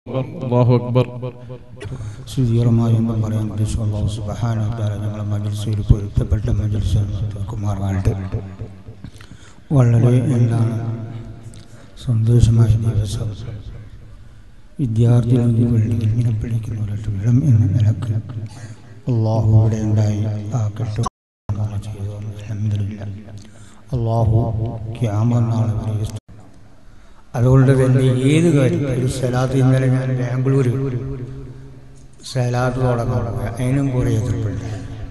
അല്ലാഹു അക്ബർ സുദീർഘമായി ഒന്നും പറയാൻ ഉദ്ദേശിച്ചു അള്ളാഹു സുബഹാനത്താല ഞങ്ങളെ മജൽസയിൽ പൊരുത്തപ്പെട്ട മജൽസ് കുമാറായിട്ട് വളരെ എന്താണ് സന്തോഷമായ ദിവസം വിദ്യാർത്ഥികൾക്ക് വേണ്ടി ഇങ്ങനെ പിടിക്കുന്ന ഒരു ഇടം എന്ന നിലക്ക് അള്ളാഹു ഇവിടെ ഉണ്ടായി ആ കെട്ടു ചെയ്തു അൽഹംദുലില്ലാ. അള്ളാഹു ക്യാമനാളെ വരെ അതുകൊണ്ട് തന്നെ ഏത് കാര്യം ഒരു സ്ഥലത്ത് ഇന്നലെ ഞാൻ ബാംഗ്ലൂർ സലാത്ത് തുടങ്ങാൻ പോയി അതിനും കുറേ എതിർപ്പുണ്ട്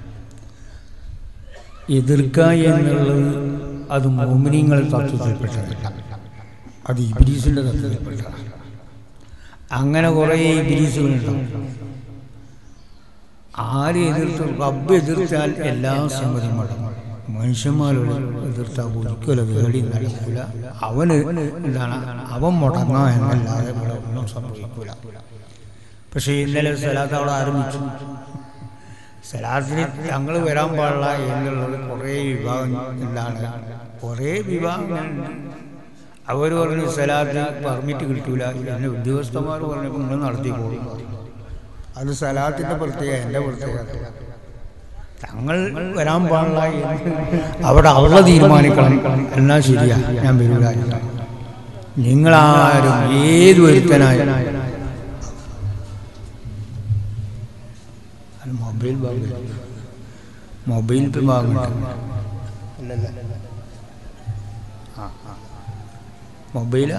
എതിർക്കുക എന്നുള്ളത് അത് മോമിനിയങ്ങളെ തത്വത്തിൽപ്പെട്ടതല്ല അത് ഇബിലീസിൻ്റെ തത്വത്തിൽപ്പെട്ടതാണ് അങ്ങനെ കുറേ ഇബിലീസുകളുണ്ടാവും ആര് എതിർത്തു റബ്ബ് എതിർത്താൽ എല്ലാ സംഗതിയും മുടങ്ങും മനുഷ്യന്മാരോട് എതിർത്താൽ ഒരിക്കലും അത് കേടി നടക്കില്ല അവന് എന്താണ് അവൻ മുടങ്ങുക എന്നല്ലാതെ ഇവിടെ ഒന്നും സംഭവിക്കില്ല പക്ഷേ ഇന്നലെ സലാത്ത് അവിടെ ആരംഭിച്ചു സലാത്തിന് ഞങ്ങൾ വരാൻ പാടില്ല എന്നുള്ളത് കുറേ വിഭാഗം എന്താണ് കുറേ വിഭാഗങ്ങളുണ്ട് അവർ പറഞ്ഞു സലാത്ത് പെർമിറ്റ് കിട്ടൂല എന്നെ ഉദ്യോഗസ്ഥന്മാർ പറഞ്ഞപ്പോൾ നിങ്ങൾ നടത്തിക്കോളും അത് സലാത്തിൻ്റെ പ്രത്യേക എൻ്റെ പ്രത്യേകത തങ്ങൾ വരാൻ പാടില്ല എന്ന് അവിടെ അവളെ തീരുമാനിക്കണം എന്നാൽ ശരിയാ ഞാൻ വരൂല നിങ്ങളാരും ഏത് ഒരുത്തനായ അത് മൊബൈൽ ഭാഗം മൊബൈൽ ഭാഗം മൊബൈൽ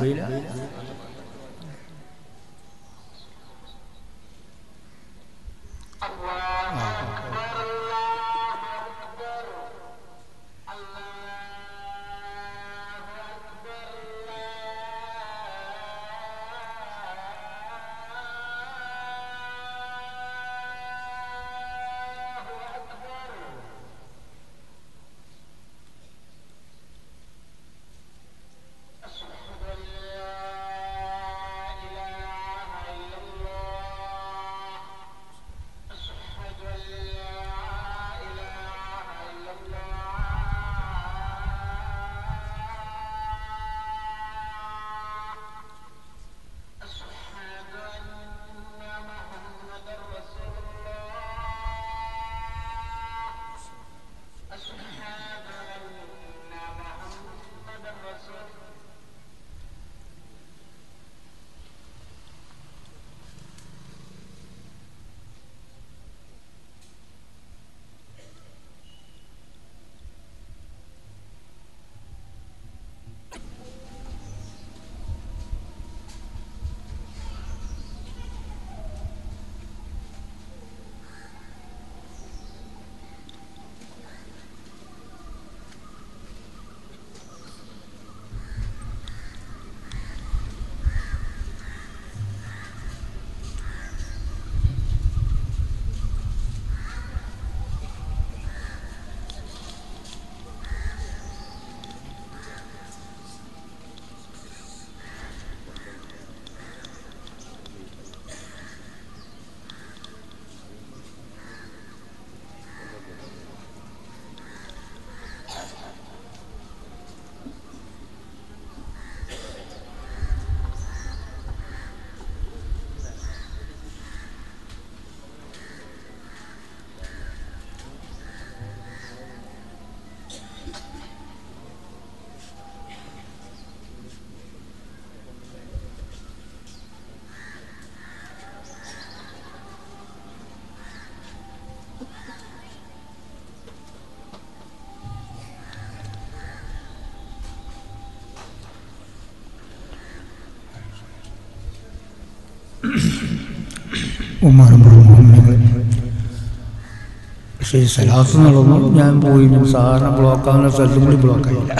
പക്ഷേ ഈ സലാത്ത് നടന്നു ഞാൻ പോയി ഞാൻ സാധാരണ ബ്ലോക്കാവുന്ന സ്ഥലത്തും കൂടി ബ്ലോക്കായില്ല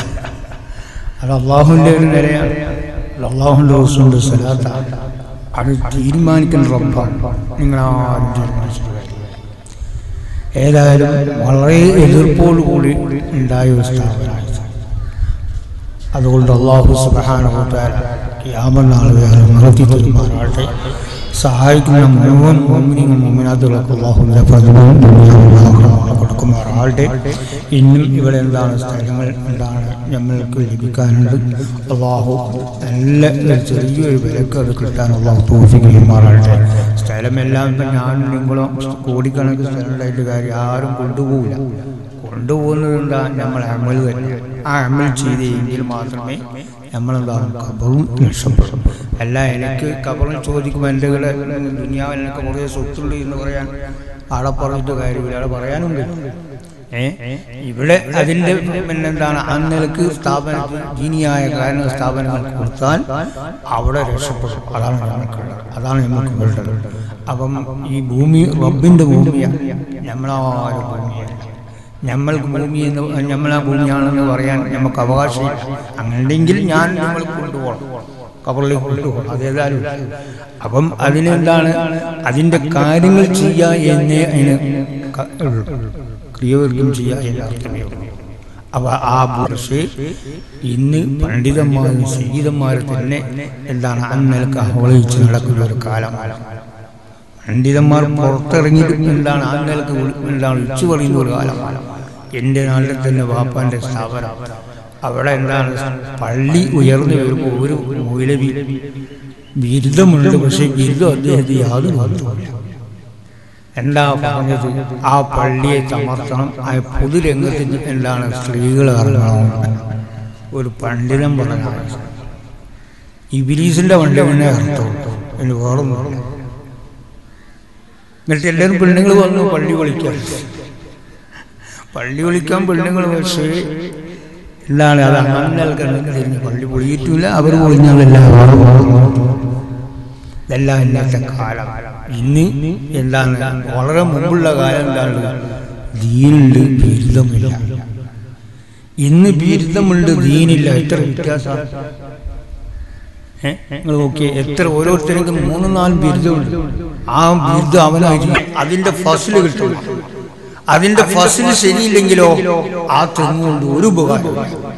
അത് അള്ളാഹുവിൻ്റെ ഒരു നിലയാണ് അത് അള്ളാഹുവിൻ്റെ ദിവസമുണ്ട് സലാത്താണ് അത് തീരുമാനിക്കുന്ന റബ്ബാണ് നിങ്ങളാരും തീരുമാനിച്ചിട്ട് കാര്യമില്ല ഏതായാലും വളരെ എതിർപ്പോടു കൂടി ഉണ്ടായ ഒരു സ്ഥാപനമാണ് അതുകൊണ്ട് അള്ളാഹു സുബാനുഭവത്താൽ യാമനാളുകൾ നടത്തി തീരുമാനമാകട്ടെ സഹായിക്കുന്ന മുഴുവൻ മോമിനിയും മോമിനാത്തുകൾക്ക് അള്ളാഹുവിൻ്റെ പ്രതിഫലം കൊടുക്കും കൊടുക്കുമാറാളുടെ ഇന്നും ഇവിടെ എന്താണ് സ്ഥലങ്ങൾ എന്താണ് നമ്മൾക്ക് ലഭിക്കാനുണ്ട് അള്ളാഹു നല്ല ഒരു ചെറിയൊരു വിലക്ക് അത് കിട്ടാൻ അള്ളാഹു തോഫിക്കുമാറാളുടെ സ്ഥലമെല്ലാം ഇപ്പം ഞാൻ നിങ്ങളും കോടിക്കണക്കിന് സ്ഥലം ഉണ്ടായിട്ട് കാര്യം ആരും കൊണ്ടുപോകില്ല കൊണ്ടുപോകുന്നത് എന്താ നമ്മൾ അമൽ തന്നെ ആ അമൽ ചെയ്തെങ്കിൽ മാത്രമേ നമ്മളെന്താ കബറും രക്ഷപ്പെടും അല്ല എനിക്ക് കബറും ചോദിക്കുമ്പോൾ എൻ്റെ കൂടെ ദുനിയാവിൽ എനിക്ക് കുറേ സ്വത്തുണ്ട് എന്ന് പറയാൻ ആടെ പറഞ്ഞിട്ട് കാര്യമില്ല ആടെ പറയാനുണ്ട് ഏ ഇവിടെ അതിൻ്റെ പിന്നെന്താണ് ആ നിലക്ക് സ്ഥാപനത്തിൽ ദീനിയായ കാരണ സ്ഥാപനങ്ങൾ കൊടുത്താൽ അവിടെ രക്ഷപ്പെടും അതാണ് നമുക്കുള്ളത് അതാണ് നമുക്ക് വേണ്ടത് അപ്പം ഈ ഭൂമി റബ്ബിൻ്റെ ഭൂമിയാണ് നമ്മളാരും ഭൂമിയല്ല നമ്മൾക്ക് ഭൂമി എന്ന് നമ്മളാ ഭൂമിയാണെന്ന് പറയാൻ നമുക്ക് അവകാശമില്ല അങ്ങനെയുണ്ടെങ്കിൽ ഞാൻ നമ്മൾ കൊണ്ടുപോകണം കബറിലേക്ക് കൊണ്ടുപോകണം അതേതായാലും അപ്പം അതിനെന്താണ് അതിൻ്റെ കാര്യങ്ങൾ ചെയ്യുക എന്നേ അതിന് ക- ഉള്ളൂ. ക്രിയവർഗം ചെയ്യുക എന്ന അർത്ഥമേ ഉള്ളൂ അവ ആ പക്ഷേ ഇന്ന് പണ്ഡിതന്മാരും സംഗീതന്മാരും തന്നെ എന്താണ് അന്നേക്ക് ആഹ്ലാദിച്ച് നടക്കുന്ന ഒരു കാലമാണ് പണ്ഡിതന്മാർ പുറത്തിറങ്ങിയിട്ട് എന്താണ് ആ നിലക്ക് വിളി- എന്താണ് വിളിച്ചു പറയുന്ന ഒരു കാലമാണ് എൻ്റെ നാട്ടിൽ തന്നെ വാപ്പാൻ്റെ സ്ഥാപനം അവിടെ എന്താണ് പള്ളി ഉയർന്നു വരുമ്പോൾ ഒരു മൗലവി ബിരുദമുണ്ട് പക്ഷേ ബിരുദം അദ്ദേഹത്തെ യാതൊരു ബന്ധവുമില്ല എന്താ പറഞ്ഞത് ആ പള്ളിയെ തമർത്തണം ആ പൊതുരംഗത്തിന് എന്താണ് സ്ത്രീകൾ ഇറങ്ങണം ഒരു പണ്ഡിതൻ പറഞ്ഞാണ് ഇബിലീസിന്റെ പണ്ഡിതനെ അർത്ഥം എന്ന് വേറൊന്നും എന്നിട്ട് എല്ലാവരും പെണ്ണുങ്ങൾ വന്നു പള്ളി വിളിക്കാൻ പള്ളി വിളിക്കാൻ പെണ്ണുങ്ങൾ പക്ഷേ എന്താണ് അത് അങ്ങനെ തിരിഞ്ഞ് പള്ളി പൊളിയിട്ടില്ല അവർ പൊളിഞ്ഞതെല്ലാം ഇതെല്ലാം ഇന്നത്തെ കാലം ഇന്ന് എന്താണ് വളരെ മുമ്പുള്ള കാലം എന്താണ് ദീനുണ്ട് ബിരുദമില്ല ഇന്ന് ബിരുദമുണ്ട് ദീനില്ല എത്ര വ്യത്യാസം നിങ്ങൾ നോക്കിയേ എത്ര ഓരോരുത്തർക്കും മൂന്ന് നാല് ബിരുദമുണ്ട് ആ ബിരുദം അവനായിരിക്കും അതിന്റെ ഫസിൽ കിട്ടും അതിന്റെ ഫസിൽ ശരിയില്ലെങ്കിലോ ആ തെങ്ങുകൊണ്ട് ഒരു ഉപകാരം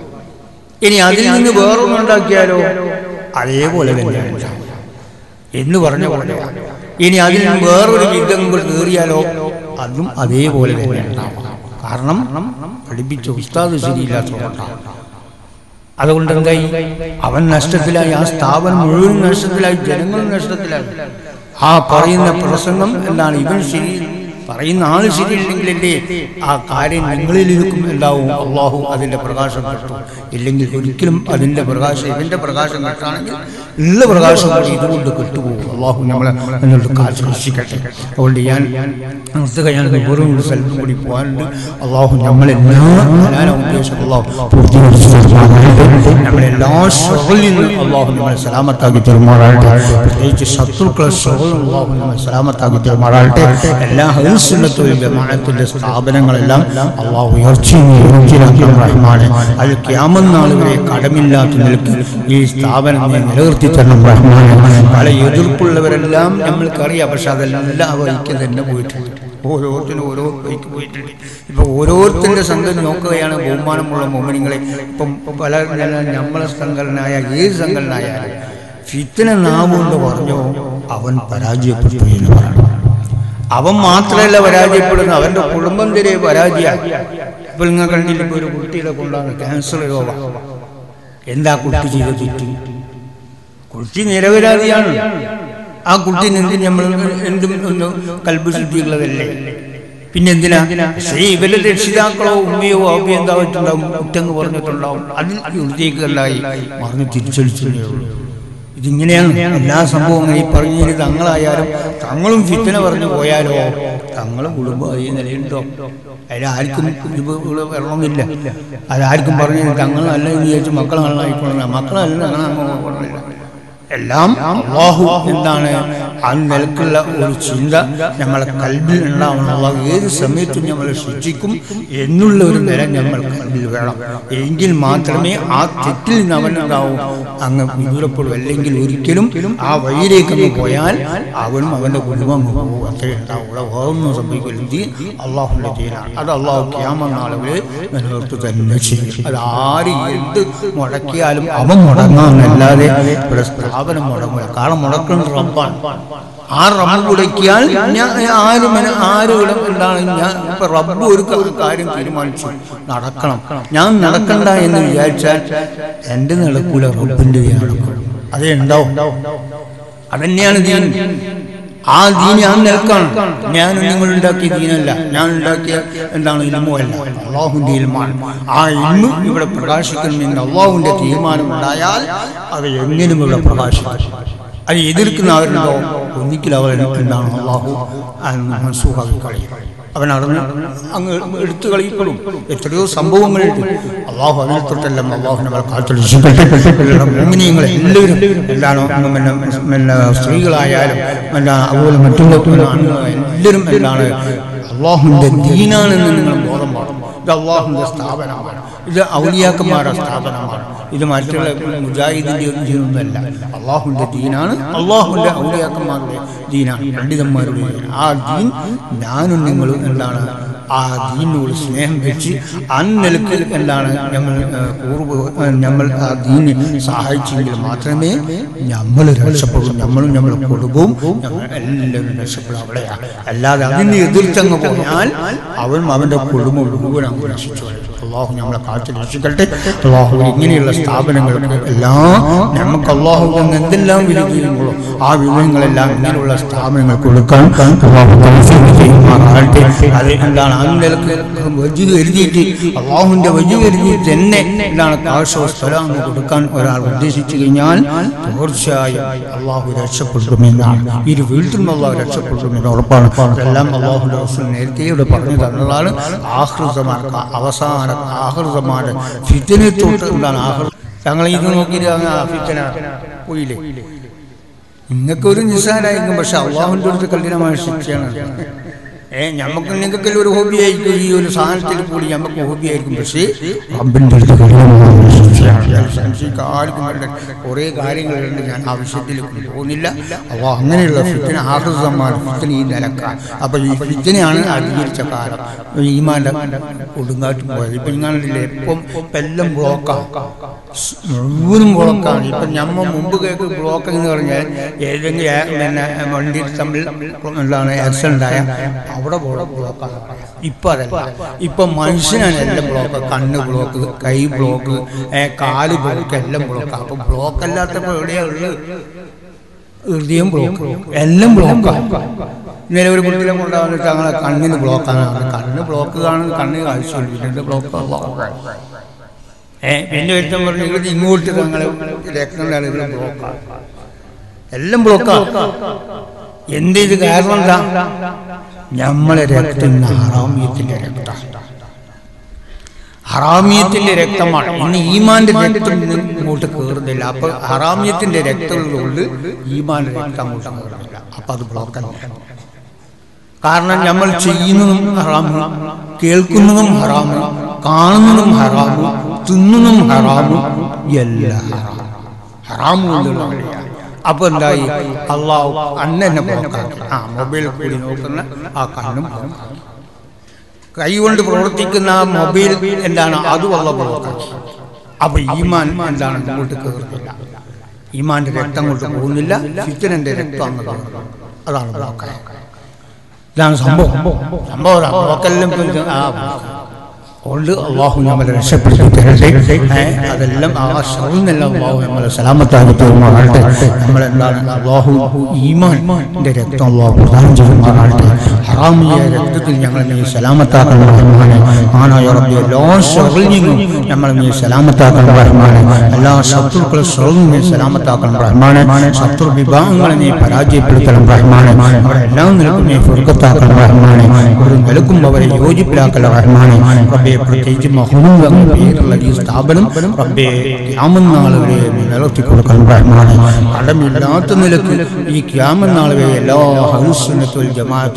ഇനി അതിൽ നിന്ന് വേറൊന്നും ഉണ്ടാക്കിയാലോ അതേപോലെ തന്നെയാണ് എന്ന് പറഞ്ഞ പോലെ ഇനി അതിൽ നിന്ന് വേറൊരു ബിരുദം കൂടെ കയറിയാലോ അതും അതേപോലെ തന്നെയാണ് കാരണം പഠിപ്പിച്ച ഉസ്താദ് ശരിയില്ലാത്തതുകൊണ്ടാണ് അതുകൊണ്ട് എന്തായി അവൻ നഷ്ടത്തിലായി ആ സ്ഥാപനം മുഴുവൻ നഷ്ടത്തിലായി ജനങ്ങളും നഷ്ടത്തിലായി ആ പറയുന്ന പ്രസംഗം എന്താണ് ഇവൻ ശരി പറയുന്ന ആള് ശരിയില്ലെങ്കിലല്ലേ ആ കാര്യം നിങ്ങളിൽ ഇരിക്കും എന്താവും അള്ളാഹു അതിന്റെ പ്രകാശം കിട്ടും ഇല്ലെങ്കിൽ ഒരിക്കലും അതിന്റെ പ്രകാശം ഇവന്റെ പ്രകാശം കിട്ടുകയാണെങ്കിൽ ഉള്ള പ്രകാശം കൂടി ഇതുകൊണ്ട് കിട്ടുപോകും അള്ളാഹു നമ്മളെ എന്നോട് കാശ് രക്ഷിക്കട്ടെ അതുകൊണ്ട് ഞാൻ നിർത്തുക ഞാൻ വെറും ഒരു സ്ഥലത്തും കൂടി പോകാനുണ്ട് അള്ളാഹു നമ്മളെല്ലാ ഹലാല ഉദ്ദേശം അള്ളാഹു പൂർത്തീകരിച്ചു തരുമാറാകട്ടെ. നമ്മളെല്ലാ ഷോളിൽ നിന്ന് അള്ളാഹു നമ്മളെ സലാമത്താക്കി തരുമാറാകട്ടെ പ്രത്യേകിച്ച് ശത്രുക്കളെ ഷോളിൽ അള്ളാഹു നമ്മളെ സലാമത്താക്കി തരുമാറാകട്ടെ എല്ലാ ഹൈസുന്നത്തും ജമാഅത്തിന്റെ സ്ഥാപനങ്ങളെല്ലാം അള്ളാഹു ഉയർച്ചയും ഉയർച്ചയിലാക്കി റഹ്മാനെ അത് ക്യാമം നാൾ വരെ കടമില്ലാത്ത നിലയ്ക്ക് ഈ സ്ഥാപനം നീ നിലനിർത്തി തരണം റഹ്മാനെ പല എതിർപ്പുള്ളവരെല്ലാം നമ്മൾക്കറിയാം പക്ഷെ അതെല്ലാം ആ വഴിക്ക് തന്നെ പോയിട്ടുണ്ട് ഓരോരുത്തരും ഓരോ വഴിക്ക് പോയിട്ടുണ്ട് ഇപ്പൊ ഓരോരുത്തരുടെ സംഘം നോക്കുകയാണ് ബഹുമാനമുള്ള മോമിനിങ്ങളെ ഇപ്പം പല നമ്മളെ സംഘടനയായ ഏത് സംഘടനയായാലും ഫിത്തിന നാവുകൊണ്ട് പറഞ്ഞോ അവൻ പരാജയപ്പെട്ടു എന്ന് പറയണം അവൻ മാത്രമല്ല പരാജയപ്പെടുന്നത് അവന്റെ കുടുംബം തിരെ പരാജയ ഇപ്പൊ നിങ്ങൾ കണ്ടില്ല ഇപ്പൊ ഒരു കുട്ടിയുടെ കൊണ്ടാണ് ക്യാൻസർ രോഗം എന്താ കുട്ടി ചെയ്ത തെറ്റ് കുട്ടി നിരപരാധിയാണ് ആ കുട്ടി എന്തിന് നമ്മൾ എന്തും ഒന്ന് കൽബ് ശുദ്ധിയുള്ളതല്ലേ പിന്നെ എന്തിനാ ശ്രീ ഇവരുടെ രക്ഷിതാക്കളോ ഉമ്മയോ അപ്പയോ എന്താ പറ്റുണ്ടാവും കുറ്റങ്ങ് പറഞ്ഞിട്ടുണ്ടാവും അതിൽ യുദ്ധീകരണമായി മറിഞ്ഞ് തിരിച്ചടിച്ചേ ഉള്ളൂ ഇതിങ്ങനെയാണ് എല്ലാ സംഭവങ്ങളും ഈ പറഞ്ഞതിന് തങ്ങളായാലും തങ്ങളും ഫിത്തന പറഞ്ഞു പോയാലോ തങ്ങളും കുടുംബം ഈ നിലയുണ്ടോ അതിലാർക്കും ഇത് വരണമെന്നില്ല അതാർക്കും പറഞ്ഞു തങ്ങൾ നല്ല എന്ന് വിചാരിച്ച് മക്കൾ നന്നായിക്കൊള്ളുന്ന മക്കളല്ല അങ്ങനെ അങ്ങ് കൊള്ളില്ല എല്ലാം അള്ളാഹു എന്താണ് ആ നിലക്കുള്ള ഒരു ചിന്ത നമ്മളെ കൽബിൽ ഉണ്ടാവണം അള്ളാഹു ഏത് സമയത്തും നമ്മളെ ശിക്ഷിക്കും എന്നുള്ള ഒരു നില നമ്മൾ കൽബിൽ വേണം എങ്കിൽ മാത്രമേ ആ തെറ്റിൽ നിന്ന് അവൻ എന്താവും അങ്ങ് ദൂരപ്പെടും അല്ലെങ്കിൽ ഒരിക്കലും ആ വഴിയിലേക്ക് അങ്ങ് പോയാൽ അവനും അവന്റെ കുടുംബം അങ്ങ് പോകും അത്രയും ഉണ്ടാവും ഇവിടെ വേറൊന്നും സംഭവിക്കില്ല ഇത് അള്ളാഹുന്റെ ദീനാണ് അത് അള്ളാഹു ക്യാമെന്നാളവില് നിലനിർത്തി തന്നെ ചെയ്യും അത് ആര് എന്ത് മുടക്കിയാലും അവൻ മുടങ്ങാന്നല്ലാതെ ഇവിടെ സ്ഥാപനം മുടങ്ങില്ല കാരണം മുടക്കുന്നത് റബ്ബാണ് ആ റബ്ബ് വിളിക്കിയാൽ ഞാൻ ആര് മന- ആര് ഇവിടെ എന്താണ് ഞാൻ ഇപ്പൊ റബ്ബ് ഒരു ക- കാര്യം തീരുമാനിച്ചു നടക്കണം ഞാൻ നടക്കണ്ട എന്ന് വിചാരിച്ചാൽ എന്റെ നടക്കൂല റബ്ബിന്റെ നടക്കും അതേ ഉണ്ടാവും അതന്നെയാണ് ദീൻ ആ ദീൻ ഞാൻ നിൽക്കണം ഞാൻ നിങ്ങൾ ഉണ്ടാക്കിയ ദീനല്ല ഞാൻ ഉണ്ടാക്കിയ എന്താണ് ഇൽമോ അല്ല അള്ളാഹുന്റെ ഇൽമാണ് ആ ഇൽമു ഇവിടെ പ്രകാശിക്കണമെന്ന് അള്ളാഹുവിന്റെ തീരുമാനം ഉണ്ടായാൽ അത് എങ്ങനെയും ഇവിടെ പ്രകാശിക്കും അത് എതിർക്കുന്നവരുണ്ടോ ഒന്നിക്കൽ അവർ എന്താണ് അള്ളാഹു മനസ്സൂഹാക്കി കളയും അവൻ അടന്ന് അങ്ങ് എടുത്തു കളിക്കപ്പെടും എത്രയോ സംഭവങ്ങളുണ്ട് അള്ളാഹു അതിൽ തൊട്ടെല്ലാം അള്ളാഹു നമ്മളെ കാത്തുരക്ഷിക്കട്ടെ എല്ലാവരും എന്താണ് പിന്നെ പിന്നെ സ്ത്രീകളായാലും പിന്നെ അതുപോലെ മറ്റും എല്ലാവരും എന്താണ് അള്ളാഹുവിന്റെ ദീനാണെന്ന് നിങ്ങൾ ബോധം പാടും ഇത് അള്ളാഹുവിന്റെ സ്ഥാപനമാണ് ഇത് ഔലിയാക്കന്മാരുടെ സ്ഥാപനമാണ് ഇത് മറ്റുള്ള മുജാഹിദിന്റെ ഒന്നുമല്ല അള്ളാഹുവിന്റെ ദീനാണ് അള്ളാഹുവിന്റെ ഔലിയാക്കന്മാരുടെ ദീനാണ് പണ്ഡിതന്മാരുടെ ദീൻ ആ ദീൻ ഞാനും നിങ്ങളും എന്താണ് ആ ദീനോട് സ്നേഹം വെച്ച് അന്നിലക്ക് എന്താണ് നമ്മൾ പൂർവ്വ നമ്മൾ ആ ദീനെ സഹായിച്ചെങ്കിൽ മാത്രമേ നമ്മൾ രക്ഷപ്പെടും നമ്മളും നമ്മളെ കുടുംബവും നമ്മൾ എല്ലാവരും രക്ഷപ്പെടും അവിടെയാണ് അല്ലാതെ അതിനെ എതിർത്തങ്ങ് പോയാൽ അവൻ അവന്റെ കുടുംബം മുഴുവൻ അങ്ങ് നശിച്ചു കളയും. അള്ളാഹു നമ്മളെ കാത്തു രക്ഷിക്കട്ടെ അള്ളാഹു ഇങ്ങനെയുള്ള സ്ഥാപനങ്ങൾക്ക് എല്ലാം നമുക്ക് അള്ളാഹു നിന്ന് എന്തെല്ലാം വില ചെയ്യുമ്പോഴോ ആ വിവരങ്ങളെല്ലാം ഇങ്ങനെയുള്ള സ്ഥാപനങ്ങൾ കൊടുക്കാൻ അള്ളാഹു തൗഫീഖ് ചെയ്യുമാറാകട്ടെ അത് എന്താണ് ആ നിലക്ക് വജു എഴുതിയിട്ട് അള്ളാഹുവിന്റെ വജു എഴുതിയിട്ട് തന്നെ എന്താണ് കാശോ സ്ഥലം കൊടുക്കാൻ ഒരാൾ ഉദ്ദേശിച്ചു കഴിഞ്ഞാൽ തീർച്ചയായും അള്ളാഹു രക്ഷപ്പെടുമെന്നാണ് ഇരു വീട്ടിൽ നിന്ന് അള്ളാഹു രക്ഷപ്പെടുമെന്ന് ഉറപ്പാണ് എല്ലാം അള്ളാഹുന്റെ റസൂൽ നേരത്തെ ഇവിടെ പറഞ്ഞു തന്നതാണ് ആഹൃതമാർക്ക് അവസാന ആഹൃതമാണ് ഫിത്തിനെ തൊട്ട് എന്താണ് ആഹൃ ഞങ്ങൾ ഇത് നോക്കിയിട്ട് അങ്ങ് ആ ഫിത്തന പോയില്ലേ നിങ്ങൾക്ക് ഒരു നിസ്സാരായിരിക്കും പക്ഷെ അള്ളാഹുന്റെ അടുത്ത് കഠിനമായ ശിക്ഷയാണ് ഏ നമുക്ക് നിങ്ങൾക്ക് ഒരു ഹോബി ആയിരിക്കും ഈ ഒരു സാധനത്തിൽ കൂടി നമുക്ക് ഹോബി ആയിരിക്കും പക്ഷേ റബ്ബിന്റെ അടുത്ത് കഠിനമായ ശിക്ഷയാണ് സംശയിക്കാൻ ആർക്കും വേണ്ട കുറേ കാര്യങ്ങളുണ്ട് ഞാൻ ആ വിഷയത്തിലേക്ക് പോകുന്നില്ല അപ്പോൾ അങ്ങനെയുള്ള ഫിത്തിന ആഹൃതമാണ് ഫിത്തിന ഈ നിലക്കാൻ അപ്പൊ ഈ ഫിത്തിനെയാണ് അധികരിച്ച കാലം ഈമാന്റെ കൊടുങ്കാറ്റ് പോയത് ഇപ്പൊ ഇങ്ങനെ എപ്പം ഇപ്പം എല്ലാം ബ്ലോക്കാണ് മുഴുവനും ബ്ലോക്കാണ് ഇപ്പൊ ഞമ്മ മുമ്പ് കേക്ക് ബ്ലോക്ക് എന്ന് പറഞ്ഞാൽ ഏതെങ്കിലും ആ- പിന്നെ വണ്ടി തമ്മിൽ എന്താണ് ആക്സിഡന്റ് ആയ അവിടെ ബ്ലോക്കാണ് ഇപ്പൊ അതല്ല ഇപ്പൊ മനുഷ്യനാണ് എല്ലാം ബ്ലോക്ക് കണ്ണ് ബ്ലോക്ക് കൈ ബ്ലോക്ക് ഏ, കാല് ബ്ലോക്ക് എല്ലാം ബ്ലോക്ക് അപ്പൊ ബ്ലോക്ക് അല്ലാത്തപ്പോ എവിടെയാ ഉള്ളത് ഹൃദയം ബ്ലോക്ക് എല്ലാം ബ്ലോക്കാണ് ഇന്നലെ ഒരു കുട്ടിയെ കൊണ്ടാകുന്ന ഞങ്ങളെ കണ്ണിന് ബ്ലോക്കാണ് കണ്ണ് ബ്ലോക്ക് കാണുന്നത് കണ്ണ് കാഴ്ചയുള്ളൂ പിന്നെ ബ്ലോക്ക് ബ്ലോക്കാണ് ഏ പിന്നെ ഒരുത്തം പറഞ്ഞു ഇത് ഇങ്ങോട്ട് തങ്ങളെ രക്തങ്ങളാണ് ഇവിടെ ബ്ലോക്കാണ് എല്ലാം ബ്ലോക്കാണ് എന്ത് ഇത് കാരണം എന്താ നമ്മളെ രക്തം ഇന്ന് ഹറാമിയത്തിന്റെ രക്തം ഹറാമിയത്തിന്റെ രക്തമാണ് ഇന്ന് ഈമാന്റെ രക്തം ഇന്ന് ഇങ്ങോട്ട് കയറുന്നില്ല അപ്പൊ ഹറാമിയത്തിന്റെ രക്തമുള്ളതുകൊണ്ട് ഈമാന്റെ രക്തം അങ്ങോട്ട് കയറുന്നില്ല അപ്പൊ അത് ബ്ലോക്ക് തന്നെയാണ് കാരണം നമ്മൾ ചെയ്യുന്നതും ഹറാമ് കേൾക്കുന്നതും ഹറാമ് കാണുന്നതും ഹറാമ് തിന്നുന്നതും ഹറാമ് എല്ലാം ഹറാമ് ഹറാമ് കൊണ്ടുള്ള വഴിയാണ് അപ്പൊ എന്തായി അള്ളാഹു അന്നെ ബ്ലോക്കാക്കി ആ മൊബൈൽ കൂടി നോക്കുന്ന ആ കണ്ണും ബ്ലോക്കാക്കി കൈ കൊണ്ട് പ്രവർത്തിക്കുന്ന ആ മൊബൈൽ എന്താണ് അതും അള്ള ബ്ലോക്കാക്കി അപ്പൊ ഈമാൻ എന്താണ് ഇങ്ങോട്ട് കയറുന്നില്ല ഈമാന്റെ രക്തം കൊണ്ട് പോകുന്നില്ല ഫിത്തനന്റെ രക്തം അങ്ങ് കയറുന്നു അതാണ് ബ്ലോക്കായ ഇതാണ് സംഭവം സംഭവം ഇതാ. ബ്ലോക്കെല്ലാം ഇപ്പൊ ഇത് ആ അതുകൊണ്ട് അള്ളാഹു നമ്മളെ രക്ഷപ്പെടുത്തി തരട്ടെ ഏ, അതെല്ലാം ആ ഷറിനെല്ലാം അള്ളാഹു നമ്മളെ സലാമത്താക്കി തീരുമാറാകട്ടെ നമ്മളെന്താണ് അള്ളാഹു ഈമാന്റെ രക്തം അള്ളാഹു പ്രദാനം ചെയ്യുമാറാകട്ടെ ഹറാമിയ രക്തത്തിൽ ഞങ്ങളെ നീ സലാമത്താക്കണം റഹ്മാനെ ആനായ റബ്ബി എല്ലാ ഷറിൽ നിന്നും നമ്മളെ നീ സലാമത്താക്കണം റഹ്മാനെ എല്ലാ ശത്രുക്കളെ ഷറിൽ നീ സലാമത്താക്കണം റഹ്മാനെ ശത്രു വിഭാഗങ്ങളെ നീ പരാജയപ്പെടുത്തണം റഹ്മാനെ അവരെ എല്ലാം നിലക്കും നീ ഫുർക്കത്താക്കണം റഹ്മാനെ ഒരു നിലക്കും അവരെ യോജിപ്പിലാക്കല റഹ്മാനെ റബ്ബെ പ്രത്യേകിച്ച് മഹൂദ് എന്ന പേരുള്ള ഈ സ്ഥാപനം റബ്ബെ ക്യാമനാൾ വരെ നീ നിലർത്തി കൊടുക്കണം റഹ്മാനെ കടമില്ലാത്ത നിലക്ക് ഈ ക്യാമനാൾ വരെ എല്ലാ ഹൗസുന്നത്തുൽ ജമാഅത്തിന്റെ സ്ഥാപനം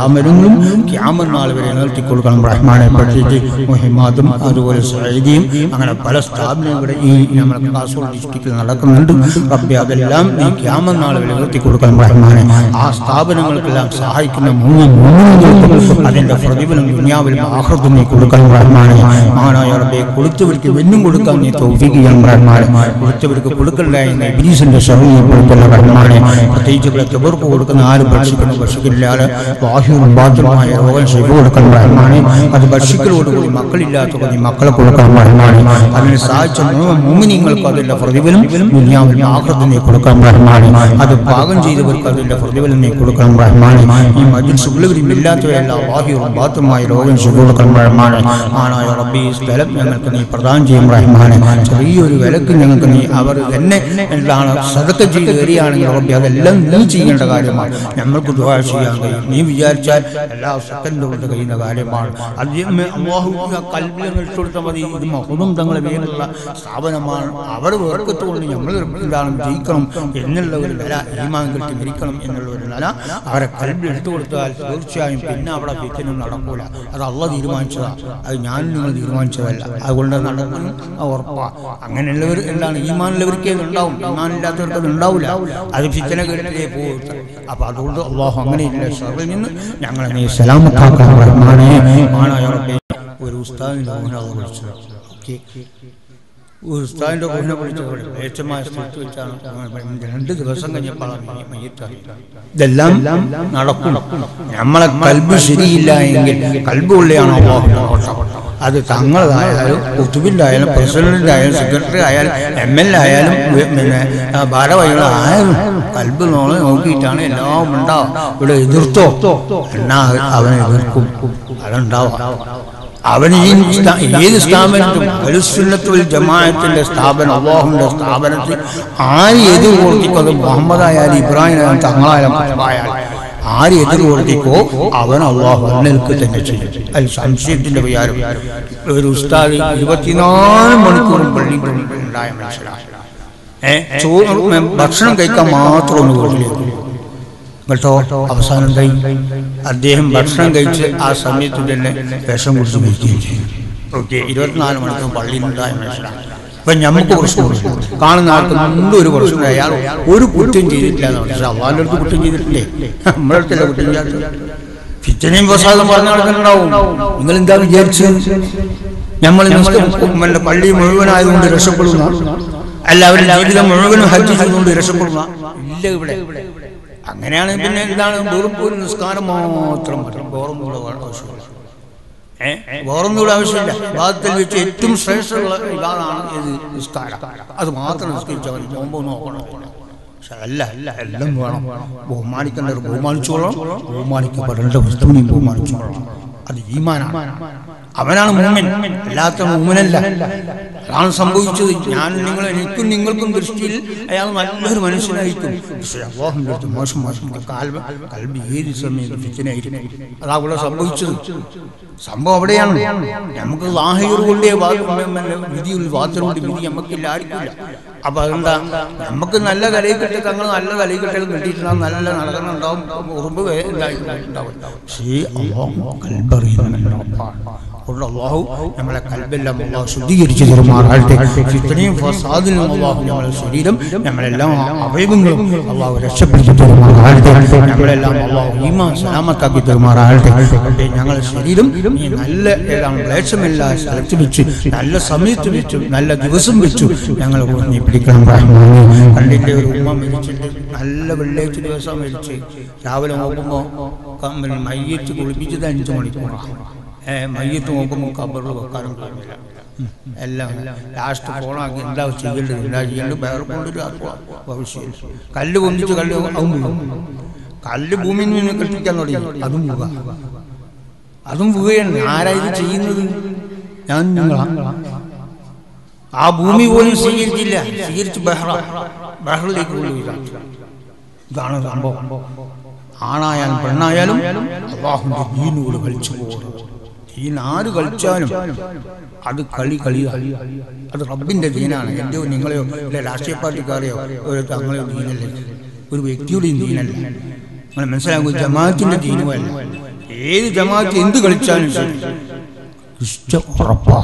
സ്ഥാപനങ്ങളും ക്യാമൻ നാൾ വരെ നിലനിർത്തി കൊടുക്കണം റഹ്മാനെ പഠിച്ച് മുഹിമാദും അതുപോലെ സൈദിയും അങ്ങനെ പല സ്ഥാപനങ്ങളും ഈ നമ്മുടെ കാസർഗോഡ് ഡിസ്ട്രിക്റ്റിൽ നടക്കുന്നുണ്ട് റബ്ബെ അതെല്ലാം നീ ക്യാമൻ നാൾ വരെ നിലനിർത്തി കൊടുക്കണം റഹ്മാനെ ആ സ്ഥാപനങ്ങൾക്കെല്ലാം സഹായിക്കുന്ന മൂന്ന് മൂന്നുകൾക്കും അതിന്റെ പ്രതിഫലം ദുനിയാവിലും ആഹൃതം നീ കൊടുക്കണം റഹ്മാനെ മഹാനായ റബ്ബെ കൊടുത്തവർക്ക് വെന്നും കൊടുക്കാൻ നീ തൗഫീഖ് ചെയ്യണം റഹ്മാനെ കൊടുത്തവർക്ക് കൊടുക്കലായി നീ ഇബ്ലീസിന്റെ ശരീരം കൊടുക്കുന്ന റഹ്മാനെ പ്രത്യേകിച്ച് ഇവിടെ തെബർക്ക് കൊടുക്കുന്ന ആരും ഭക്ഷിക്കുന്നു ഭക്ഷിക്കില്ലാതെ ബാഹ്യവും ബാധ്യമായ രോഗം ചെയ്തു കൊടുക്കണം റഹ്മാനെ അത് ഭക്ഷിക്കലോടുകൂടി മക്കളില്ലാത്തവർ നീ മക്കളെ കൊടുക്കണം റഹ്മാനെ അതിന് സഹായിച്ച മൂമിനിങ്ങൾക്ക് അതിന്റെ പ്രതിഫലം ദുനിയാവിലും ആഹൃതം നീ കൊടുക്കണം റഹ്മാനെ അത് പാകം ചെയ്തവർക്ക് അതിന്റെ പ്രതിഫലം നീ കൊടുക്കണം റഹ്മാനെ ഈ മജിൽസ് ഉള്ളവരും ഇല്ലാത്തവരെല്ലാം ബാഹ്യവും ബാധ്യമായ രോഗം ചെയ്തു കൊടുക്കണം റഹ്മാനെ ആണായ റബ്ബി ഈ സ്ഥലം ഞങ്ങൾക്ക് നീ പ്രദാനം ചെയ്യും റഹ്മാനെ ചെറിയൊരു വിലക്ക് ഞങ്ങൾക്ക് നീ അവർ തന്നെ എന്താണ് സദക്ക ചെയ്ത് വരികയാണെങ്കിൽ റബ്ബി അതെല്ലാം നീ ചെയ്യേണ്ട കാര്യമാണ് ഞങ്ങൾക്ക് ദുആ ചെയ്യാൻ കഴിയും നീ വിചാരിച്ചാൽ എല്ലാ സെക്കൻഡ് കൊണ്ട് കഴിയുന്ന കാര്യമാണ് അതിന് അല്ലാഹു കൽബിൽ ഇട്ടുകൊടുത്താൽ മതി ഇത് മഹുദും തങ്ങളെ പേരുള്ള സ്ഥാപനമാണ് അവർ വേർക്കത്തുകൊണ്ട് നമ്മൾ എന്താണ് ജയിക്കണം എന്നുള്ള ഒരു നില ഈമാൻ കിട്ടി മരിക്കണം എന്നുള്ള ഒരു നില അവരെ കൽബിൽ എടുത്തു കൊടുത്താൽ തീർച്ചയായും പിന്നെ അവിടെ ഫിത്തിനും നടക്കൂല അത് അള്ള തീരുമാനിച്ചതാ അത് ഞാൻ നിങ്ങൾ തീരുമാനിച്ചതല്ല അതുകൊണ്ട് നടക്കും ഉറപ്പാ അങ്ങനെയുള്ളവർ എന്താണ് ഈമാനുള്ളവർക്ക് അത് ഉണ്ടാവും ഈമാനില്ലാത്തവർക്ക് അത് ഉണ്ടാവില്ല അത് ഫിത്തന കേട്ടിട്ടേ പോകത്ത അപ്പൊ അതുകൊണ്ട് അള്ളാഹു അങ്ങനെയില്ല ഷറിൽ നിന്ന് ഞങ്ങളെ നീ സലാമത്താക്കാൻ റഹ്മാനെ ആണായ റബ്ബേ ഒരു ഉസ്താദിന്റെ മോഹന അത് വിളിച്ചത് ഓക്കെ ഒരു ഉസ്താദിന്റെ മോഹനെ വിളിച്ചത് ഏറ്റമായ സ്ഥലത്ത് വെച്ചാണ് രണ്ട് ദിവസം കഴിഞ്ഞപ്പോഴാണ് ഈ മയ്യത്ത് ഇതെല്ലാം നടക്കും നമ്മളെ കൽബ് ശരിയില്ല എങ്കിൽ കൽബ് ഉള്ളിയാണ് അള്ളാഹുവിന്റെ കോട്ടം അത് തങ്ങളതായാലും കുത്തുബിൻ്റെ ആയാലും പ്രസിഡന്റിന്റെ ആയാലും സെക്രട്ടറി ആയാലും എം എൽ എ ആയാലും വെ- പിന്നെ ആ, ഭാരവാഹികളായാലും കൽബ് നോളെ നോക്കിയിട്ടാണ് എല്ലാം ഉണ്ടാവും ഇവിടെ എതിർത്തോ എന്നാ അവനെ എതിർക്കും അതുണ്ടാവാം അവൻ ഈ സ്ഥാ- ഏത് സ്ഥാപനത്തും അലുസുന്നത്തുൽ ജമാഅത്തിന്റെ സ്ഥാപനം അള്ളാഹുന്റെ സ്ഥാപനത്തിൽ ആര് എതിർ പ്രവർത്തിക്കും അത് മുഹമ്മദ് ആയാലും ഇബ്രാഹിം ആയാലും തങ്ങളായാലും കുത്തുബായാലും ആര് എതിർ പ്രവർത്തിക്കോ അവൻ അള്ളാഹു അന്നൽക്ക് തന്നെ ചെയ്യും അതിൽ സംശയത്തിന്റെ വിചാരം ഒരു ഉസ്താദ് ഇരുപത്തിനാല് മണിക്കൂറും പള്ളിയുടെ മുമ്പിൽ ഉണ്ടായ മനുഷ്യനാണ് ഏ ചോറ് ഭക്ഷണം കഴിക്കാൻ മാത്രം ഒന്ന് വീട്ടിലേക്ക് കേട്ടോ അവസാനം എന്തായി അദ്ദേഹം ഭക്ഷണം കഴിച്ച് ആ സമയത്ത് തന്നെ വിഷം കുടിച്ച് മരിക്കുകയും ചെയ്തു ഓക്കെ ഇരുപത്തിനാല് മണിക്കൂർ പള്ളിയിലുണ്ടായ മനുഷ്യനാണ് അപ്പൊ നമുക്ക് പ്രശ്നമില്ല കാണുന്ന ആൾക്ക് മുമ്പ് ഒരു പ്രശ്നം അയാൾ ഒരു കുറ്റം ചെയ്തിട്ടില്ല എന്ന് പക്ഷെ അള്ളാഹിന്റെ അടുത്ത് കുറ്റം ചെയ്തിട്ടില്ലേ നമ്മുടെ അടുത്തല്ല കുറ്റം ചെയ്യാത്തത് ഫിത്തനയും പ്രസാദം പറഞ്ഞു നടക്കുന്നുണ്ടാവും നിങ്ങൾ എന്താ വിചാരിച്ചത് നമ്മൾ പിന്നെ പള്ളി മുഴുവനായതുകൊണ്ട് രക്ഷപ്പെടുന്ന എല്ലാവരും ജീവിതം മുഴുവനും ഹജ്ജ് ചെയ്തുകൊണ്ട് രക്ഷപ്പെടുന്ന ഇല്ല ഇവിടെ അങ്ങനെയാണ് പിന്നെ എന്താണ് വെറും ഒരു നിസ്കാരം മാത്രം മതി വേറൊന്നുകൂടെ ആവശ്യമില്ല ഏ വേറൊന്നുകൂടെ ആവശ്യമില്ല വിവാദത്തിൽ വെച്ച് ഏറ്റവും ശ്രേഷ്ഠമുള്ള വിവാദമാണ് ഇത് നിസ്കാരം അത് മാത്രം നിസ്കരിച്ചാൽ മതി നോമ്പ് നോക്കണം പക്ഷെ അല്ല അല്ല എല്ലാം വേണം ബഹുമാനിക്കേണ്ടവർ ബഹുമാനിച്ചോളാം ബഹുമാനിക്കപ്പെടേണ്ട വസ്തുവിനെയും ബഹുമാനിച്ചോളാം അത് ഈമാനാണ് അവനാണ് മൂമൻ അല്ലാത്ത മൂമനല്ല അതാണ് സംഭവിച്ചത് ഞാൻ നിങ്ങൾ എനിക്കും നിങ്ങൾക്കും ദൃഷ്ടിയിൽ അയാൾ നല്ലൊരു മനുഷ്യനായിരിക്കും പക്ഷേ അള്ളാഹുവിന്റെ അടുത്ത് മോശം മോശം കാൽബ് കൽബ് ഏത് സമയത്ത് ഫിത്തിനായിരിക്കും അതാ അവിടെ സംഭവിച്ചത് സംഭവം അവിടെയാണ് നമുക്ക് ലാഹിർ കൊണ്ടേ വിധിയുള്ള വാത്തിനുകൊണ്ട് വിധി നമുക്കില്ല ആർക്കില്ല അപ്പൊ അതെന്താ നമുക്ക് നല്ല കലയിക്കെട്ട് തങ്ങൾ നല്ല കലയിക്കെട്ടുകൾ കിട്ടിയിട്ടുണ്ടാവും നല്ല നടക്കുന്നുണ്ടാവും ഉറുമ്പ് ഉണ്ടായിട്ടുണ്ടാവും പക്ഷേ അള്ളാഹു കൽബറിയുന്നുണ്ടാവും അതുകൊണ്ട് അള്ളാഹു നമ്മളെ കൽബെല്ലാം അള്ളാഹു ശുദ്ധീകരിച്ച് തരുമാറാകട്ടെ ഇത്രയും ഫസാദിൽ നിന്ന് അള്ളാഹു നമ്മളെ ശരീരം നമ്മളെല്ലാം അവയവങ്ങളും അള്ളാഹു രക്ഷപ്പെടുത്തി തരുമാറാകട്ടെ നമ്മളെല്ലാം അള്ളാഹു ഈമാൻ സലാമത്താക്കി തരുമാറാകട്ടെ അതുകൊണ്ട് ഞങ്ങളെ ശരീരം ഈ നല്ല ഏതാണ് ക്ലേശമില്ലാത്ത സ്ഥലത്ത് വെച്ച് നല്ല സമയത്ത് വെച്ചു നല്ല ദിവസം വെച്ചു ഞങ്ങൾ നീ പിടിക്കണം റഹ്മാനേ. കണ്ടില്ലേ ഒരു ഉമ്മ മരിച്ചിട്ട് നല്ല വെള്ളിയാഴ്ച ദിവസം മരിച്ച് രാവിലെ നോക്കുമ്പോൾ മയ്യറ്റ് കുളിപ്പിച്ചത് അഞ്ചു മണിക്കൂറാണ് ഏ, മയ്യത്ത് നോക്കുമ്പോൾ കബറിൽ വെക്കാനും കഴിയില്ല ഉം. എല്ലാം ലാസ്റ്റ് ഫോണാക്കി എന്താ ചെയ്യേണ്ടത് എന്താ ചെയ്യേണ്ടത് വേറെ കൊണ്ടൊരു ഭവിഷ്യം കല്ല് പൊന്തിച്ച് കല്ല് അതും പോകും കല്ല് ഭൂമിയിൽ നിന്ന് കെട്ടിക്കാൻ തുടങ്ങി അതും പോവുക അതും പോവുകയാണ് ആരാ ഇത് ചെയ്യുന്നത് ഞാൻ നിങ്ങളാ ആ ഭൂമി പോലും സ്വീകരിച്ചില്ല സ്വീകരിച്ച് ബഹ്റ ബഹ്റിലേക്ക് കൊണ്ടുപോയി ഇതാണ് സംഭവം ആണായാലും പെണ്ണായാലും അള്ളാഹുന്റെ ദീനോട് കളിച്ചു പോകണം ദീൻ ആര് കളിച്ചാലും അത് കളി കളിയാണ് അത് റബ്ബിന്റെ ദീനാണ് എന്റെയോ നിങ്ങളെയോ അല്ലെ രാഷ്ട്രീയ പാർട്ടിക്കാരെയോ ഒരു തങ്ങളെയോ ദീനല്ലേ ഒരു വ്യക്തിയുടെയും ദീനല്ല നിങ്ങൾ മനസ്സിലാക്കും ജമാഅത്തിന്റെ ദീനുമല്ല ഏത് ജമാഅത്ത് എന്ത് കളിച്ചാലും ശരി ഇഷ്ടം ഉറപ്പാ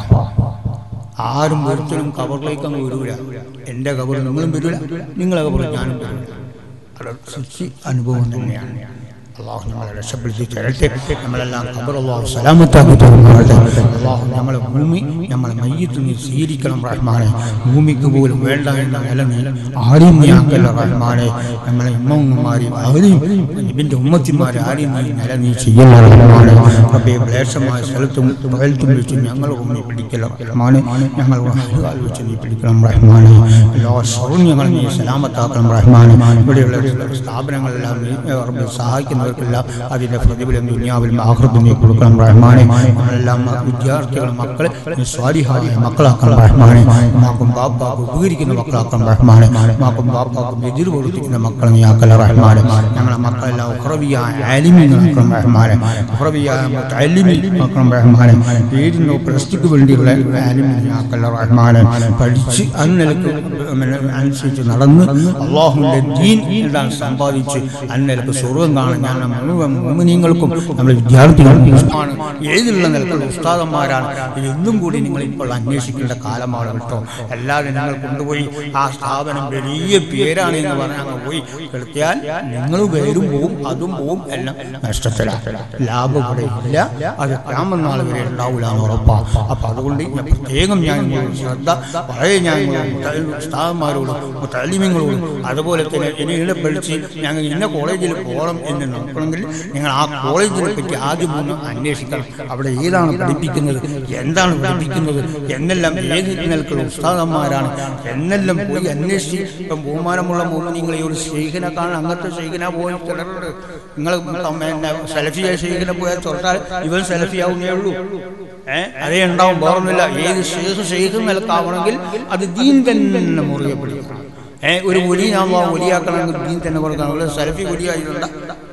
ആരും ഒരുത്തരും കവറിലേക്ക് അങ്ങ് വരൂല എൻ്റെ കവർ നിങ്ങളും വരൂല നിങ്ങളെ കവർ ഞാനും വരൂല അത് സൃഷ്ടി അനുഭവം തന്നെയാണ് അള്ളാഹു നമ്മളെ രക്ഷപ്പെടുത്തി തരട്ടെ നമ്മളെല്ലാം ഖബർ അള്ളാഹു സലാമത്താക്കി തരുമാറട്ടെ അള്ളാഹു നമ്മളെ ഭൂമി നമ്മളെ മയ്യത്ത് നീ സ്വീകരിക്കണം റഹ്മാനെ ഭൂമിക്ക് പോലും വേണ്ട എന്ന നില നീ ആരെയും നീ ആക്കല്ല റഹ്മാനെ നമ്മളെ ഉമ്മമാരെയും ആരെയും ഇവന്റെ ഉമ്മത്തിമാരെ ആരെയും നീ നില നീ ചെയ്യല്ല റഹ്മാനെ റബ്ബേ ക്ലേശമായ സ്ഥലത്തും തൊഴിൽത്തും വെച്ച് ഞങ്ങൾ ഭൂമി പിടിക്കല റഹ്മാനെ ഞങ്ങൾ കാൽ വെച്ച് നീ പിടിക്കണം റഹ്മാനെ എല്ലാ ഷറും ഞങ്ങൾ നീ സലാമത്താക്കണം റഹ്മാനെ ഇവിടെയുള്ള സ്ഥാപനങ്ങളെല്ലാം നീ റബ്ബേ സഹായിക്കുന്നവർക്കെല്ലാം അതിന്റെ പ്രതിഫലം ദുനിയാവിലും ആഹൃതം നീ കൊടുക്കണം റഹ്മാനെ നമ്മളെല്ലാം വിദ്യാർത്ഥികൾ മക്കളെ നീ സ്വാരിഹായ മക്കളാക്കണം റഹ്മാനെ മാക്കും ബാപ്പാക്കും ഉപകരിക്കുന്ന മക്കളാക്കണം റഹ്മാനെ മാക്കും ബാപ്പാക്കും എതിർ കൊടുത്തിരിക്കുന്ന മക്കളെ നീ ആക്കല റഹ്മാനെ ഞങ്ങളെ മക്കളെല്ലാം ഉഹ്റവിയായ ആലിമികളാക്കണം റഹ്മാനെ ഉഹ്റവിയായ ആലിമികളാക്കണം റഹ്മാനെ പേരിനോ പ്രസ്തിക്ക് വേണ്ടിയുള്ള ആലിമിനെ ആക്കല റഹ്മാനെ പഠിച്ച് അത് നിലക്ക് പിന്നെ അനുസരിച്ച് നടന്ന് അള്ളാഹുവിന്റെ ദീൻ എല്ലാം സമ്പാദിച്ച് അന്നലക്ക് സ്വർഗം കാണാൻ ഞാൻ മുഴുവൻ മോമിനിയങ്ങൾക്കും നമ്മുടെ വിദ്യാർത്ഥികൾക്കും ഇഷ്ടമാണ് ഏതിലുള്ള നിലക്കുള്ള ഉസ്താദന്മാരാണ് ഇതൊന്നും കൂടി നിങ്ങൾ ഇപ്പോൾ അന്വേഷിക്കേണ്ട കാലമാണ് കേട്ടോ അല്ലാതെ നിങ്ങൾ കൊണ്ടുപോയി ആ സ്ഥാപനം വലിയ പേരാണ് എന്ന് പറഞ്ഞ് അങ്ങ് പോയി കെടുത്തിയാൽ നിങ്ങൾ പേരും പോവും അതും പോവും എല്ലാം നഷ്ടത്തിലാണ് ലാഭം ഇവിടെ ഇല്ല അത് ക്യാമ്പനാൾ വരെ ഉണ്ടാവില്ല എന്ന് ഉറപ്പാ അപ്പൊ അതുകൊണ്ട് ഞാൻ പ്രത്യേകം ഞാൻ നിങ്ങളോട് ശ്രദ്ധ വളരെ ഞാൻ സ്ഥാപന്മാരോടും താലിമ്യങ്ങളോടും അതുപോലെ തന്നെ ഇനി ഇവിടെ പഠിച്ച് ഞങ്ങൾ ഇന്ന കോളേജിൽ പോകണം എന്ന് നോക്കണമെങ്കിൽ നിങ്ങൾ ആ കോളേജിനെ പറ്റി ആദ്യം ഒന്ന് അന്വേഷിക്കണം അവിടെ ഏതാണ് പഠിപ്പിക്കുന്നത് എന്താണ് പഠിപ്പിക്കുന്നത് എന്നെല്ലാം ഏത് നിലക്കുള്ള ഉസ്താദന്മാരാണ് എന്നെല്ലാം പോയി അന്വേഷിച്ച് ഇപ്പം ബഹുമാനമുള്ള മോമിനിങ്ങളെ ഒരു ശൈഖനെ കാണാൻ അങ്ങനത്തെ ശൈഖന പോയി ചിലരുണ്ട് നിങ്ങൾ പിന്നെ സെലഫിയ ശൈഖനെ പോയാൽ തൊട്ടാൽ ഇവൻ സെലഫിയാവുന്നേ ഉള്ളൂ ഏഹ് അതേ ഉണ്ടാവും വേറൊന്നുമില്ല ഏത് ഷെയ്ഖ് ഷെയ്ഖ് നിലക്കാവണമെങ്കിൽ അത് ദീൻ തന്നെ മുറുകെ പിടിക്കണം ഏഹ് ഒരു ഒലി നാം ഒലിയാക്കണമെങ്കിൽ ദീൻ തന്നെ കൊടുക്കണം ഒരു സെൽഫി ഒലിയായിട്ടുണ്ട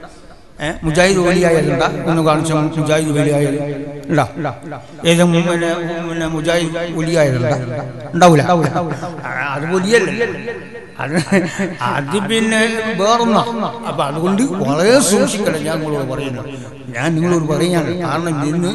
ഏഹ് മുജാഹിദ് ഒലിയായതുണ്ട ഒന്ന് കാണിച്ച മുജാഹിദ് ഒലിയായത് ഉണ്ടാ ഏത് മു- പിന്നെ പിന്നെ മുജാഹിദ് ഒലിയായതുണ്ട ഉണ്ടാവൂല അത് ഒലിയല്ലേ അത് അത് പിന്നെ വേറൊന്ന അപ്പൊ അതുകൊണ്ട് വളരെ സൂക്ഷിക്കണം ഞാൻ നിങ്ങളോട് പറയുന്നു ഞാൻ നിങ്ങളോട് പറയുകയാണ് കാരണം ഇന്ന്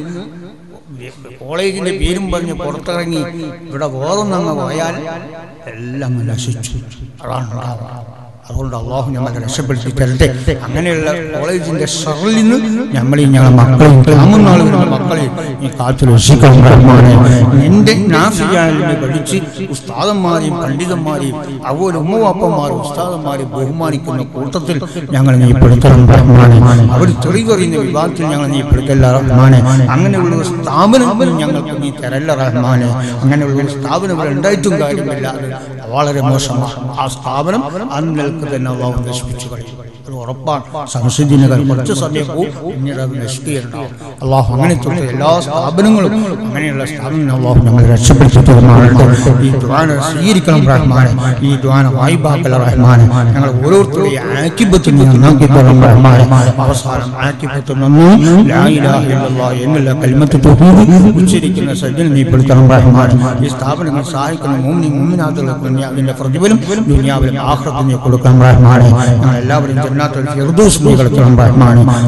കോളേജിന്റെ പേരും പറഞ്ഞ് പുറത്തിറങ്ങി ഇവിടെ വേറൊന്നങ്ങ് പോയാൽ എല്ലാം അങ്ങ് നശിച്ചു അതാണ് ഉണ്ടാവുക. അതുകൊണ്ട് അള്ളാഹു നമ്മളെ രക്ഷപ്പെടുത്തി തരട്ടെ അങ്ങനെയുള്ള കോളേജിന്റെ ഷറിൽ നിന്ന് നമ്മളെയും ഞങ്ങളെ മക്കളെയും ഗ്രാമനാളുകളുടെ മക്കളെയും ഈ കാത്തു രക്ഷിക്കണം റഹ്മാനെ നിന്റെ നാഫിയാലിനെ പഠിച്ച് ഉസ്താദന്മാരെയും പണ്ഡിതന്മാരെയും അതുപോലെ ഉമ്മവാപ്പന്മാരും ഉസ്താദന്മാരെയും ബഹുമാനിക്കുന്ന കൂട്ടത്തിൽ ഞങ്ങൾ നീ പെടുത്തണം റഹ്മാനെ അവർ തെളിവറിയുന്ന വിഭാഗത്തിൽ ഞങ്ങൾ നീ പെടുത്തല്ല റഹ്മാനെ അങ്ങനെയുള്ള ഒരു സ്ഥാപനം ഞങ്ങൾക്ക് നീ തരല്ല റഹ്മാനെ അങ്ങനെയുള്ള ഒരു സ്ഥാപനം ഇവിടെ ഉണ്ടായിട്ടും കാര്യമില്ല അത് വളരെ മോശമാണ് ആ സ്ഥാപനം അന്ന് നിൽക്ക് തന്നെ അള്ളാഹു നശിപ്പിച്ചു കഴിയും അത് ഉറപ്പാണ് സംശുദ്ധിനകൾ കുറച്ച് സമയം പോവും പിന്നീട് അത് നശിക്കുകയുണ്ടാവും അള്ളാഹു അങ്ങനെ തൊട്ട് എല്ലാ സ്ഥാപനങ്ങളും അങ്ങനെയുള്ള സ്ഥാപനങ്ങൾ അള്ളാഹു ഞങ്ങൾ രക്ഷപ്പെടുത്തി തീർമാനട്ടെ ഈ ദ്വാന സ്വീകരിക്കണം റഹ്മാനെ ഈ ദ്വാന വായ്പാക്കൽ റഹ്മാനെ ഞങ്ങൾ ഓരോരുത്തരുടെയും ആക്കിബത്തിൽ നന്നാക്കി തരണം റഹ്മാനെ അവസാനം ആക്കിബത്തിൽ നന്നു ലാ ഇലാഹ ഇല്ലല്ലാഹ് എന്നുള്ള കൽമത്ത് തൗഹീദ് ഉച്ചരിക്കുന്ന സജ്ജൻ നീ പെടുത്തണം റഹ്മാനെ ഈ സ്ഥാപനങ്ങൾ സഹായിക്കുന്ന മൂന്നിനും മൂന്നിനാഥുകൾക്ക് നീ അതിന്റെ പ്രതിഫലം ദുനിയാവിലും ആഹ്റത്തിന് കൊടുക്കണം റഹ്മാനെ ഞങ്ങൾ എല്ലാവരും ജന്നാത്തുൽ ഫിർദൗസ് നീ കളിക്കണം റഹ്മാനെ